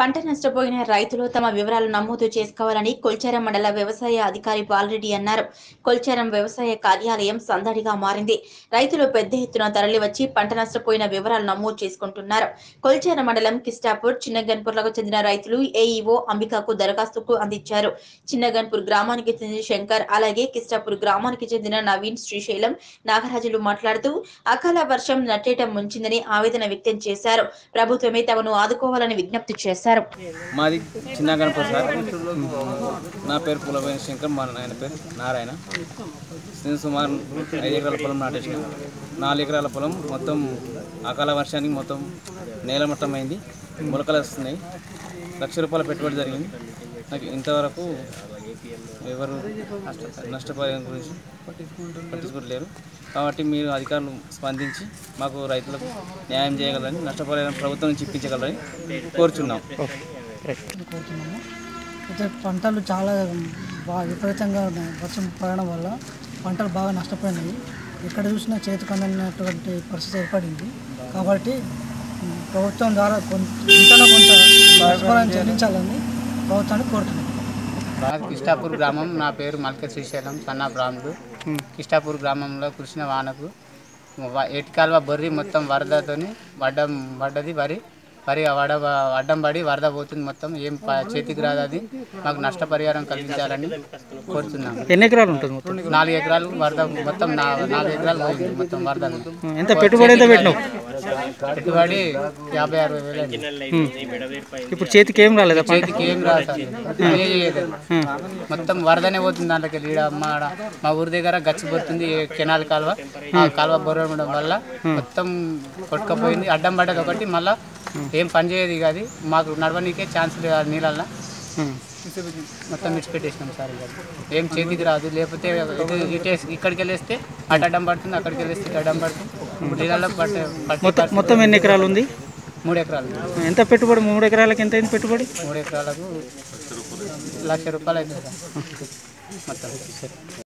పంట నష్టపోయిన రైతులు తమ వివరాలు నమోదు చేసుకోవాలని కొల్చారం మండల వ్యవసాయ అధికారి బాలరెడ్డి అన్నారు కొల్చారం వ్యవసాయ కార్యాలయం సందడిగా మారింది రైతులు పెద్ద ఎత్తున తరలివచ్చి పంట నష్టపోయిన వివరాలు నమోదు చేసుకుంటున్నారు కొల్చారం మండలం కిస్టాపూర్ చిన్నగన్పూర్లకు చెందిన రైతులు ఏఈఓ అంబికకు దరఖాస్తుకు అందించారు చిన్నగన్పూర్ గ్రామానికి చెందిన శంకర్ అలాగే కిస్టాపూర్ గ్రామానికి చెందిన నవీన్ శ్రీశైలం నాగరాజులు మాట్లాడుతూ అకాల వర్షం నట్టేట ముంచిందని ఆవేదన వ్యక్తం చేశారు ప్రభుత్వమే తమను ఆదుకోవాలని విజ్ఞప్తి చేశారు మాది చిన్న గణపతి సార్ నా పేరు పులమైన శంకర్ మా నాయన పేరు నారాయణ నేను సుమారు ఐదు ఎకరాల పొలం నాటేసిన నాలుగు ఎకరాల పొలం మొత్తం అకాల వర్షానికి మొత్తం నేలమట్టం అయింది మొలకలు వస్తున్నాయి లక్ష రూపాయల పెట్టుబడి జరిగింది నాకు ఇంతవరకు ఎవరు నష్టపరిహారం గురించి పట్టించుకోవట్లేరు కాబట్టి మీరు అధికారులు స్పందించి మాకు రైతులకు న్యాయం చేయగలరని నష్టపరిహారం ప్రభుత్వం నుంచి ఇప్పించగలరని కోరుచున్నాం కోరుతున్నాము అయితే పంటలు చాలా బాగా విపరీతంగా వర్షం పడడం వల్ల పంటలు బాగా నష్టపోయినాయి ఎక్కడ చూసినా చేతికి అందనటువంటి పరిస్థితి ఏర్పడింది కాబట్టి ఉమ్, ప్రభుత్వం ద్వారా కొంత ఇంతలో కొంత నష్టపరిహారం చెల్లించాలని ప్రభుత్వాన్ని కోరుతున్నాం మాది కిష్టాపూర్ గ్రామం నా పేరు మల్క శ్రీశైలం సన్నా బ్రాహ్మణుడు కిష్టాపూర్ గ్రామంలో కురిసిన వానకు వ- ఏటికాల్వ బొర్రి మొత్తం వరదతోని వడ్డం పడ్డది వరి వరి వడ అడ్డం పడి వరద పోతుంది మొత్తం ఏం ప- చేతికి రాదు అది మాకు నష్టపరిహారం కలిగించాలని కోరుతున్నాం ఎన్ని ఎకరాలు ఉంటుంది మొత్తం నాలుగు ఎకరాలు వరద మొత్తం నా నాలుగు ఎకరాలు పోయింది మొత్తం వరద ఎంత పెట్టుబడి ఎంత పెట్టినావు పెట్టుబడి యాభై అరవై వేలు అయింది. ఇప్పుడు చేతికి ఏం రాలేదా పంట చేతికి ఏం రాదు సార్ ఏ చేయలేదు. మొత్తం వరదనే పోతుంది దాంట్లోకి వెళ్ళి ఈడ మా ఆడ మా ఊరి దగ్గర గచ్చి పోతుంది ఏ కెనాల్ కాలువ ఆ కాలువ బొరవడం వల్ల మొత్తం కొట్టుకపోయింది అడ్డం పడ్డది ఒకటి మళ్ళా ఏం పని చేయదు ఇక అది మాకు నడవనీకే ఛాన్స్ లేదు ఆ నీళ్ళల్లో ఉం. మొత్తం విడిచిపెట్టేసినాం సార్ ఇక ఏం చేతికి రాదు లేకపోతే ఇది ఇటే ఇక్కడికి వెళ్ళేస్తే అటు అడ్డం పడుతుంది అక్కడికి వెళ్ళేస్తే ఇటు అడ్డం పడుతుంది నీళ్ళల్లో పట్టే మొత్తం పట్టే మొత్తం ఎన్ని ఎకరాలు ఉంది మూడు ఎకరాలు ఎంత పెట్టుబడి మూడు ఎకరాలకు ఎంత అయింది పెట్టుబడి మూడు ఎకరాలకు లక్ష రూపాయలు అవుతుంది సార్ మొత్తం